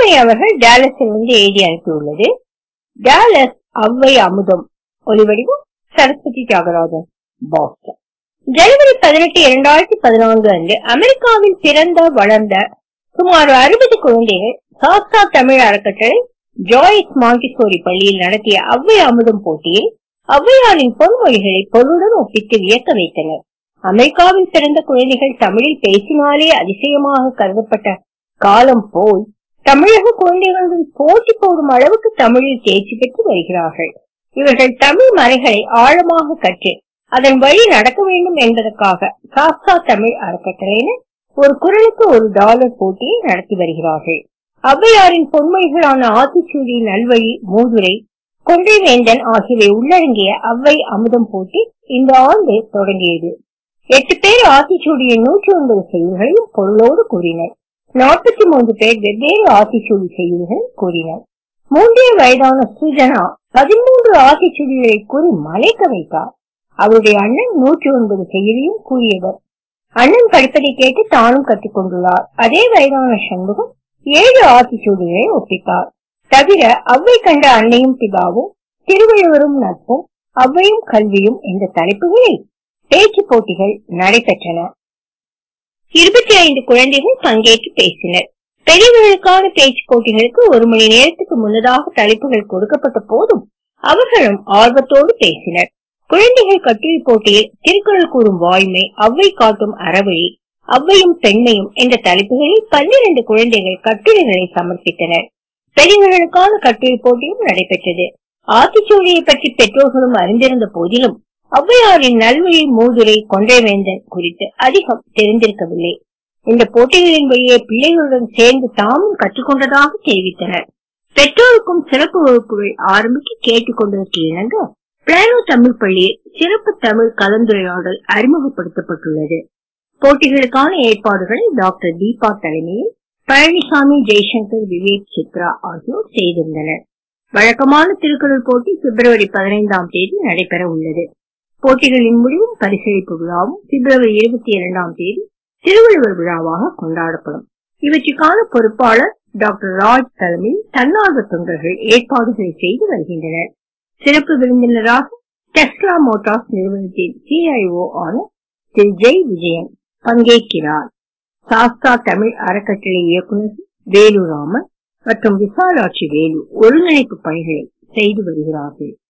ருக்மணி அவர்கள் டேலஸிலிருந்து எழுதி அனுப்பியுள்ளது டேலஸ் அவ்வை அமுதம் ஒலிவடிவம் சரஸ்வதி தியாகராஜன் பாஸ்டன் ஜனவரி பதினெட்டு இரண்டாயிரத்தி பதினான்கு அன்று அமெரிக்காவில் பிறந்த வளர்ந்த சுமார் அறுபது குழந்தைகள் சாஸ்தா தமிழ் அறக்கட்டளை ஜாய்ஸ் மாண்டிசோரி பள்ளியில் நடத்திய அவ்வை அமுதம் போட்டியில் ஔவையாரின் பொன்மொழிகளை பொருளுடன் ஒப்பிட்டு வியக்க வைத்தனர் அமெரிக்காவில் பிறந்த குழந்தைகள் தமிழில் பேசினாலே அதிசயமாக கருதப்பட்ட காலம் போய் தமிழக குழந்தைகளுடன் போட்டி போடும் அளவுக்கு தமிழில் தேர்ச்சி பெற்று வருகிறார்கள் இவர்கள் தமிழ் மறைகளை ஆழமாக கற்று அதன் வழி நடக்க வேண்டும் என்பதற்காக சாஸ்தா தமிழ் அறக்கட்டளையினர் ஒரு குரலுக்கு ஒரு டாலர் போட்டியை நடத்தி வருகிறார்கள் ஔவையாரின் பொன்மொழிகளான ஆத்திச்சூடி நல்வழி மூதுரை கொன்றைவேந்தன் ஆகியவை உள்ளடங்கிய அவ்வை அமுதம் போட்டி இந்த ஆண்டு தொடங்கியது எட்டு பேர் ஆத்திச்சூடியின் நூற்றி ஒன்பது செய்திகளையும் பொருளோடு கூறினர் நாற்பத்தி மூன்று பேர் வெவ்வேறு ஆத்திச்சூடி செய்திகளை கூறினர் மூன்றே வயதான சுஜனா பதிமூன்று ஆத்திச்சூடிகளை கூறி மலைக்க வைத்தார் அவருடைய அண்ணன் நூற்றி ஒன்பது செய்தியையும் கூறியவர் அண்ணன் படிப்பதை கேட்டு தானும் கற்றுக்கொண்டுள்ளார் அதே வயதான சண்முகம் ஏழு ஆத்திச்சூடிகளை ஒப்பித்தார் தவிர அவ்வை கண்ட அன்னையும் பிதாவும் திருவள்ளுவரும் நட்பும் அவ்வையும் கல்வியும் என்ற தலைப்புகளில் பேச்சு போட்டிகள் நடைபெற்றன இருபத்தி ஐந்து குழந்தைகள் பங்கேற்று பேசினர் பெரியவர்களுக்கான பேச்சு போட்டிகளுக்கு ஒரு மணி நேரத்துக்கு முன்னதாக தலைப்புகள் கொடுக்கப்பட்ட போதும் அவர்களும் ஆர்வத்தோடு பேசினர் குழந்தைகள் கட்டுரை போட்டியில் திருக்குறள் கூறும் வாய்மை அவ்வை காட்டும் அறவழி அவ்வையும் பெண்மையும் என்ற தலைப்புகளில் பன்னிரண்டு குழந்தைகள் கட்டுரைகளை சமர்ப்பித்தனர் பெரியவர்களுக்கான கட்டுரை போட்டியும் நடைபெற்றது ஆத்திச்சூடியை பற்றி பெற்றோர்களும் அறிந்திருந்த போதிலும் ஔவையாரின் நல்வழி மூதுரை கொன்றைவேந்தன் குறித்து அதிகம் தெரிந்திருக்கவில்லை இந்த போட்டிகளின் வழியே பிள்ளைகளுடன் சேர்ந்து தாமும் கற்றுக்கொண்டதாக தெரிவித்தனர் பெற்றோருக்கும் சிறப்பு வகுப்புகள் ஆரம்பிக்க கேட்டுக் கொண்டதற்கு இணங்க பிளானோ தமிழ் பள்ளியில் சிறப்பு தமிழ் கலந்துரையாடல் அறிமுகப்படுத்தப்பட்டுள்ளது போட்டிகளுக்கான ஏற்பாடுகளை டாக்டர் தீபா தலைமையில் பழனிசாமி ஜெய்சங்கர் விவேக் சித்ரா ஆகியோர் செய்திருந்தனர் வழக்கமான திருக்குறள் போட்டி பிப்ரவரி பதினைந்தாம் தேதி நடைபெற உள்ளது போட்டிகளின் முடிவும் பரிசளிப்பு விழாவும் பிப்ரவரி இருபத்தி இரண்டாம் தேதி திருவள்ளுவர் விழாவாக கொண்டாடப்படும் இவற்றுக்கான பொறுப்பாளர் டாக்டர் ராஜ் தலைமையில் தன்னார்வ தொண்டர்கள் ஏற்பாடுகளை செய்து வருகின்றனர் சிறப்பு விருந்தினராக டெஸ்லா மோட்டார்ஸ் நிறுவனத்தின் சிஐஓ ஆன திரு ஜெய் விஜயன் பங்கேற்கிறார் சாஸ்தா தமிழ் அறக்கட்டளை இயக்குநர் வேலுராமன் மற்றும் விசாலாட்சி வேலு ஒருங்கிணைப்பு பணிகளை செய்து வருகிறார்கள்